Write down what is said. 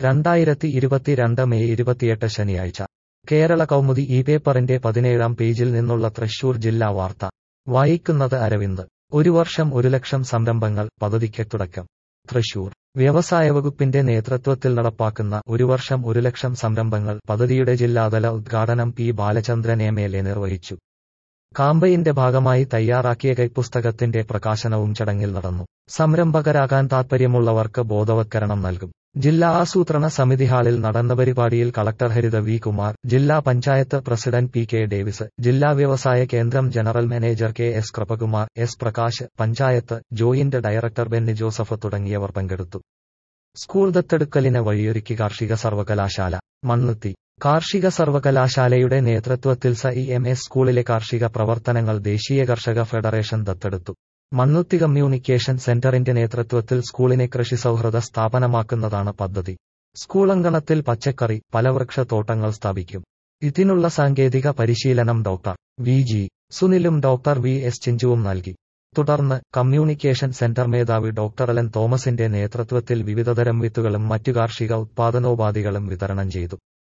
രണ്ടായിരത്തി ഇരുപത്തിരണ്ട് മെയ് ഇരുപത്തിയെട്ട് ശനിയാഴ്ച കേരള കൗമുദി ഈ പേപ്പറിന്റെ പതിനേഴാം പേജിൽ നിന്നുള്ള തൃശൂർ ജില്ലാ വാർത്ത വായിക്കുന്നത് അരവിന്ദ് ഒരു വർഷം ഒരു ലക്ഷം സംരംഭങ്ങൾ പദ്ധതിക്ക് തുടക്കം തൃശൂർ വ്യവസായ വകുപ്പിന്റെ നേതൃത്വത്തിൽ നടപ്പാക്കുന്ന ഒരു വർഷം ഒരു ലക്ഷം സംരംഭങ്ങൾ പദ്ധതിയുടെ ജില്ലാതല ഉദ്ഘാടനം P Balachandran M L A നിർവഹിച്ചു കാമ്പയിന്റെ ഭാഗമായി തയ്യാറാക്കിയ കൈപ്പുസ്തകത്തിന്റെ പ്രകാശനവും ചടങ്ങിൽ നടന്നു സംരംഭകരാകാൻ താൽപ്പര്യമുള്ളവർക്ക് ബോധവത്കരണം നൽകും ജില്ലാ ആസൂത്രണ സമിതി ഹാളിൽ നടന്ന പരിപാടിയിൽ കളക്ടർ ഹരിത വി കുമാർ ജില്ലാ panchayat president P K Davis ജില്ലാ വ്യവസായ കേന്ദ്രം general manager K S Krupakumar S Prakash panchayat joint director Benny Joseph തുടങ്ങിയവർ പങ്കെടുത്തു സ്കൂൾ ദത്തെടുക്കലിന് വഴിയൊരുക്കി കാർഷിക സർവകലാശാല മണ്ണുത്തി കാർഷിക സർവകലാശാലയുടെ നേതൃത്വത്തിൽ സ ഇ എം എസ് സ്കൂളിലെ കാർഷിക പ്രവർത്തനങ്ങൾ ദേശീയ കർഷക ഫെഡറേഷൻ ദത്തെടുത്തു മണ്ണുത്തി കമ്മ്യൂണിക്കേഷൻ സെന്ററിന്റെ നേതൃത്വത്തിൽ സ്കൂളിനെ കൃഷി സൗഹൃദ സ്ഥാപനമാക്കുന്നതാണ് പദ്ധതി സ്കൂളങ്കണത്തിൽ പച്ചക്കറി ഫലവൃക്ഷ തോട്ടങ്ങൾ സ്ഥാപിക്കും ഇതിനുള്ള സാങ്കേതിക പരിശീലനം ഡോക്ടർ വി ജി സുനിലും ഡോക്ടർ വി എസ് ചിഞ്ചുവും നൽകി തുടർന്ന് കമ്മ്യൂണിക്കേഷൻ സെന്റർ മേധാവി ഡോക്ടർ എലൻ തോമസിന്റെ നേതൃത്വത്തിൽ വിവിധതരം വിത്തുകളും മറ്റു കാർഷിക ഉത്പാദനോപാധികളും വിതരണം ചെയ്തു